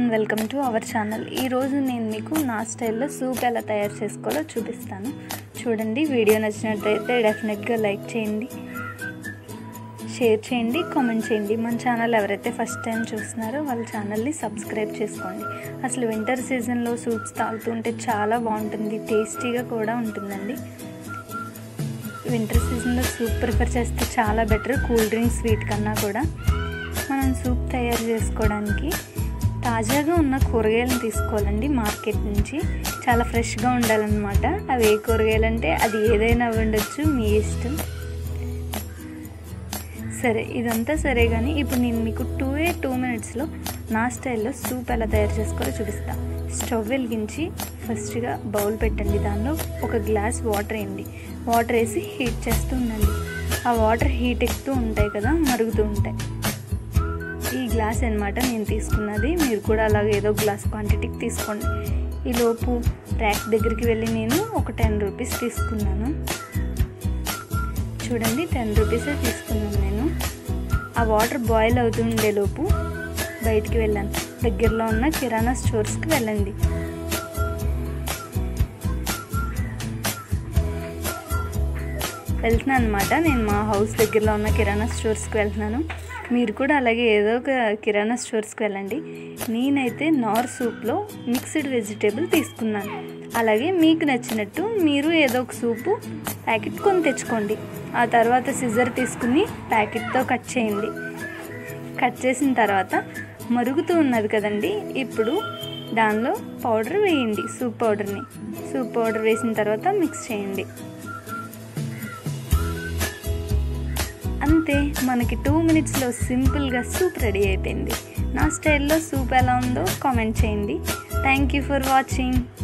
and welcome to our channel ఈరోజు నేను మీకు నా స్టైల్లో సూప్ ఎలా తయారు చేసుకోవాలో చూపిస్తాను చూడండి వీడియో నచ్చినట్లయితే డెఫినెట్గా లైక్ చేయండి షేర్ చేయండి కామెంట్ చేయండి మన ఛానల్ ఎవరైతే ఫస్ట్ టైం చూస్తున్నారో వాళ్ళ ఛానల్ని సబ్స్క్రైబ్ చేసుకోండి అసలు వింటర్ సీజన్లో సూప్స్ తాగుతుంటే చాలా బాగుంటుంది టేస్టీగా కూడా ఉంటుందండి వింటర్ సీజన్లో సూప్ ప్రిఫర్ చేస్తే చాలా బెటర్ కూల్ డ్రింక్స్ స్వీట్ కన్నా కూడా మనం సూప్ తయారు చేసుకోవడానికి తాజాగా ఉన్న కూరగాయలను తీసుకోవాలండి మార్కెట్ నుంచి చాలా ఫ్రెష్గా ఉండాలన్నమాట అవి ఏ కూరగాయలు అంటే అది ఏదైనా ఉండొచ్చు మీ ఇష్టం సరే ఇదంతా సరే కానీ ఇప్పుడు నేను మీకు టూ ఏ టూ మినిట్స్లో నా స్టైల్లో సూప్ ఎలా తయారు చేసుకోవాలో చూపిస్తా స్టవ్ వెలిగించి ఫస్ట్గా బౌల్ పెట్టండి దానిలో ఒక గ్లాస్ వాటర్ వేయండి వాటర్ వేసి హీట్ చేస్తూ ఉండండి ఆ వాటర్ హీట్ ఎక్కుతూ ఉంటాయి కదా మరుగుతూ ఉంటాయి ఈ గ్లాస్ అనమాట నేను తీసుకున్నది మీరు కూడా అలాగే ఏదో గ్లాస్ క్వాంటిటీకి తీసుకోండి ఈ లోపు ర్యాక్ దగ్గరికి వెళ్ళి నేను ఒక టెన్ రూపీస్ తీసుకున్నాను చూడండి టెన్ రూపీసే తీసుకున్నాను నేను ఆ వాటర్ బాయిల్ అవుతుండే లోపు బయటికి వెళ్ళాను దగ్గరలో ఉన్న కిరాణా స్టోర్స్కి వెళ్ళండి వెళ్తున్నాను అనమాట నేను మా హౌస్ దగ్గరలో ఉన్న కిరాణా స్టోర్స్కి వెళ్తున్నాను మీరు కూడా అలాగే ఏదో ఒక కిరాణా స్టోర్స్కి వెళ్ళండి నేనైతే నార్ సూప్లో మిక్స్డ్ వెజిటేబుల్ తీసుకున్నాను అలాగే మీకు నచ్చినట్టు మీరు ఏదో ఒక సూపు ప్యాకెట్ కొని తెచ్చుకోండి ఆ తర్వాత సిజర్ తీసుకుని ప్యాకెట్తో కట్ చేయండి కట్ చేసిన తర్వాత మరుగుతూ ఉన్నది కదండి ఇప్పుడు దానిలో పౌడర్ వేయండి సూప్ పౌడర్ని సూప్ పౌడర్ వేసిన తర్వాత మిక్స్ చేయండి అంతే మనకి టూ మినిట్స్లో సింపుల్గా సూప్ రెడీ అయిపోయింది నా స్టైల్లో సూప్ ఎలా ఉందో కామెంట్ చేయండి థ్యాంక్ యూ ఫర్ వాచింగ్